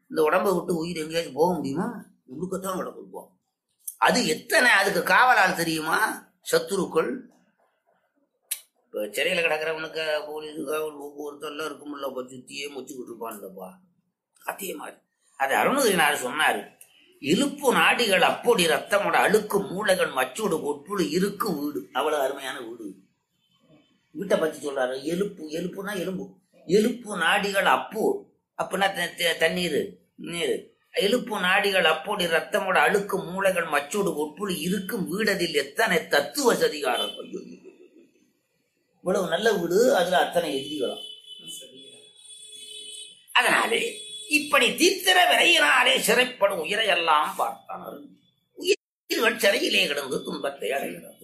இந்த உடம்பை விட்டு உயிர் எங்கேயாச்சும் போக முடியுமா உள்ளுக்கத்தான் கிடக்கும் அது எத்தனை அதுக்கு காவலால் தெரியுமா சத்துருக்கள் இப்போ சிறையில் கிடக்கிறவனுக்கு போலீஸ் காவல் ஒவ்வொருத்தெல்லாம் இருக்கும்ல இப்போ சுத்தியே முச்சுக்கிட்டு இருப்பான்லப்பா அதே மாதிரி அது அருணகிரினார் சொன்னாரு இழுப்பு நாடிகள் அப்பொடி ரத்தமோட அழுக்கு மூளைகள் மச்சோடு ஒப்புழு இருக்கு வீடு அவ்வளவு அருமையான வீடு வீட்டை பத்தி சொல்றாரு எலுப்பு எலுப்புனா எலும்பு எலுப்பு நாடிகள் அப்போ அப்படின்னா த- த- தண்ணீர் நீர் எலுப்பு நாடிகள் அப்போடி ரத்தமோட அழுக்கு மூளைகள் மச்சோடு ஒப்புழு இருக்கும் வீடதில் எத்தனை தத்துவ சதிகாரம் ஐயோ, ஐயோ, ஐயோ. இவ்வளவு நல்ல வீடு அதுல அத்தனை எதிரிகளும் அதனாலே இப்படி தீர்த்திர விரையினாலே சிறைப்படும் உயிரையெல்லாம் பார்த்தார்கள் உயிர்கள் சிறையிலே கிடந்து துன்பத்தை அடைகிறது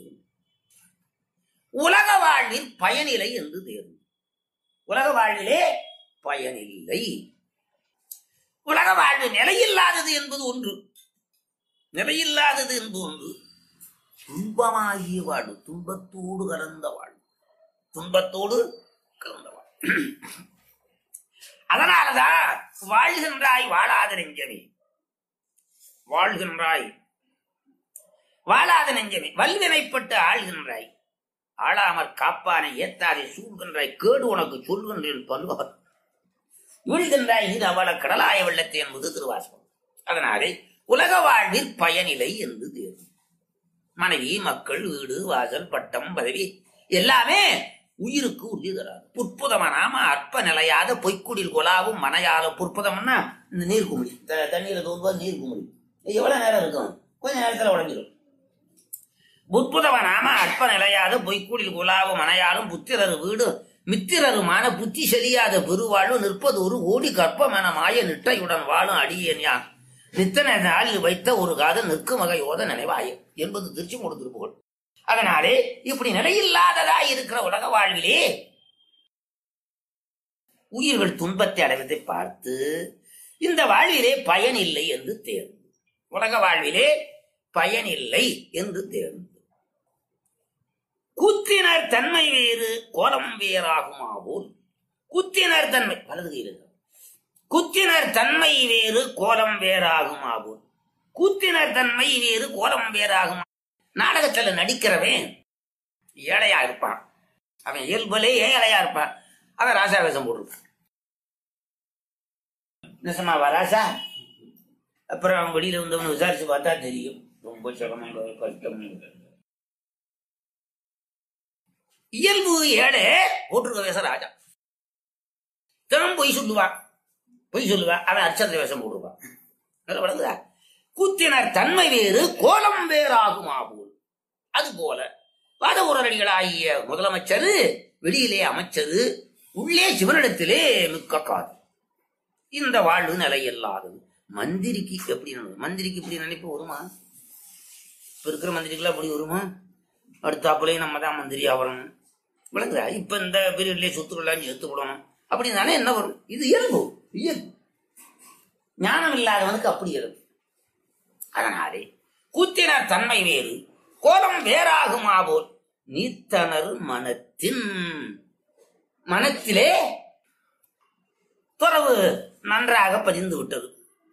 உலக வாழ்வில் பயனில்லை என்று தேர்வு உலக வாழ்விலே பயனில்லை உலக வாழ்வு நிலையில்லாதது என்பது ஒன்று நிலையில்லாதது என்பது ஒன்று துன்பமாகிய வாழ்வு துன்பத்தோடு கலந்த வாழ்வு துன்பத்தோடு கலந்த வாழ்வு அதனாலதான் வாழ்கின்றாய் வாழாத நெஞ்சமே வாழ்கின்றாய் வாழாத நெஞ்சமே வல்வினைப்பட்டு ஆள்கின்றாய் ஆளாமற் காப்பானை ஏத்தாதை சூழ்கின்றாய் கேடு உனக்கு சொல்கின்றேன் பல்வார் வீழ்கின்றாய் இது அவள கடலாய வெள்ளத்தை என்பது திருவாசகம் அதனாலே உலக வாழ்வில் பயனில்லை என்று தேர்வு மனைவி மக்கள் வீடு வாசல் பட்டம் பதவி எல்லாமே உயிருக்கு உறுதி தராது புற்புதமனாம அற்ப நிலையாத பொய்க்குடில் கொலாவும் மனையால புற்புதம்னா இந்த நீர் குமிழி த- தண்ணீரை தோன்றுவது நீர் குமிழி இது எவ்வளவு நேரம் இருக்கும் கொஞ்ச நேரத்துல உடஞ்சிடும் புற்புதவனாம அற்ப நிலையாத பொய்க்குடில் குலாவும் மனையாலும் புத்திரரு வீடு மித்திரருமான புத்தி செலியாத பெருவாழ்வு நிற்பது ஒரு ஓடி கற்பமென மாய நிட்டையுடன் வாழும் அடியேன் யான் நித்தன நாளில் வைத்த ஒரு காதல் நிற்கும் வகை ஓத நினைவாயம் என்பது திருச்சி மூடு திருப்புகள் அதனாலே இப்படி நிலையில்லாததா இருக்கிற உலக வாழ்விலே உயிர்கள் துன்பத்தை அடைவதை பார்த்து இந்த வாழ்விலே பயன் இல்லை என்று தேர்வு உலக வாழ்விலே பயன் இல்லை என்று தேர்வு கூத்தினர் தன்மை வேறு கோலம் வேறாகுமாவோல் கூத்தினர் தன்மை வலது கையில் இருக்கு. கூத்தினர் தன்மை வேறு கோலம் வேறாகுமாவோல் கூத்தினர் தன்மை வேறு கோலம் வேறாகுமா நாடகத்துல நடிக்கிறவன் ஏழையா இருப்பான் அவன் இயல்புலே ஏழையா இருப்பான் அவன் ராசா வேஷம் போட்டிருப்பான் நிசமாவா ராசா அப்புறம் அவன் வெளியில வந்தவன் விசாரிச்சு பார்த்தா தெரியும் ரொம்ப சிரமம் கஷ்டம் இயல்பு ஏழை போட்டிருக்க வேஷம் ராஜா தினம் பொய் சொல்லுவான் பொய் சொல்லுவான் அவன் அச்சந்திர வேஷம் போட்டிருப்பான் நல்லா வழங்குதா கூத்தினர் தன்மை வேறு கோலம் வேறாகும் ஆகும் அது போல வாதபுரடிகளாகிய முதலமைச்சர் வெளியிலே அமைச்சரு உள்ளே சிவனிடத்திலே மிக்க காது இந்த வாழ்வு நிலையில்லாதது மந்திரிக்கு எப்படி நினை- மந்திரிக்கு இப்படி நினைப்பு வருமா இப்ப இருக்கிற மந்திரிக்கெல்லாம் அப்படி வருமா அடுத்தாப்புலயே நம்ம தான் மந்திரி ஆகணும் விளங்குதா இப்ப இந்த பீரியட்லயே சொத்துக்கள்லாம் எடுத்து விடணும் அப்படின்னாலே என்ன வரும் இது இயல்பு இயல்பு ஞானம் இல்லாதவனுக்கு அப்படி இயல்பு அதனாலே கூத்தினர் தன்மை வேறு கோலம் வேறாகுமா போல் நீத்தனர் மனத்தின் மனத்திலே துறவு நன்றாக பதிந்து விட்டது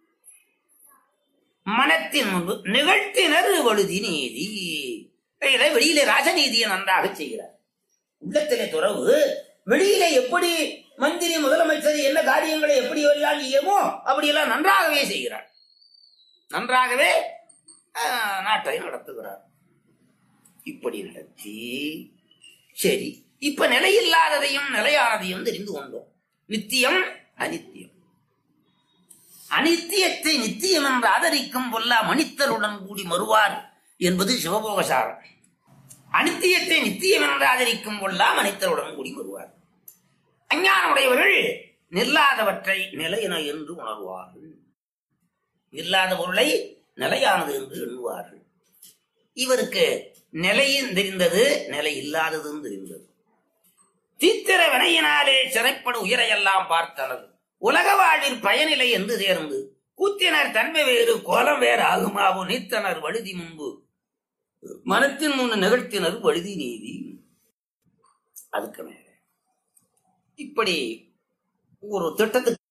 மனத்தின் முன்பு நிகழ்த்தினர் வழுதி நீதி இதிலே வெளியிலே ராஜநீதியை நன்றாக செய்கிறார் உள்ளத்திலே துறவு வெளியிலே எப்படி மந்திரி முதலமைச்சர் என்ன காரியங்களை எப்படி எல்லாம் செய்யுமோ அப்படியெல்லாம் நன்றாகவே செய்கிறார் நன்றாகவே ஆஹ், நாட்டை நடத்துகிறார் இப்படி நடத்தி சரி இப்ப நிலையில்லாததையும் நிலையானதையும் தெரிந்து கொண்டோம் நித்தியம் அனித்தியம் அனித்தியத்தை நித்தியம் என்று ஆதரிக்கும் பொல்லா மனிதருடன் கூடி மறுவார் என்பது சிவபோகசாரம் அனித்தியத்தை நித்தியம் என்று ஆதரிக்கும் பொல்லா மனிதருடன் கூடி வருவார் அஞ்ஞானுடையவர்கள் நில்லாதவற்றை நிலையென என்று உணர்வார்கள் நில்லாத பொருளை நிலையானது என்று எண்ணுவார்கள் இவருக்கு நிலையும் தெரிந்தது நிலை இல்லாததும் தெரிந்தது தீத்திர வினையினாலே சிறைப்படு உயிரையெல்லாம் பார்த்தனர் உலக வாழ்வில் பயனில்லை என்று தேர்ந்து கூத்தினர் தன்மை வேறு கோலம் வேறு ஆகுமாவும் நீத்தனர் வழுதி முன்பு மனத்தின் முன் நிகழ்த்தினர் வழுதி நீதி அதுக்கு மேல இப்படி ஒரு திட்டத்துக்கு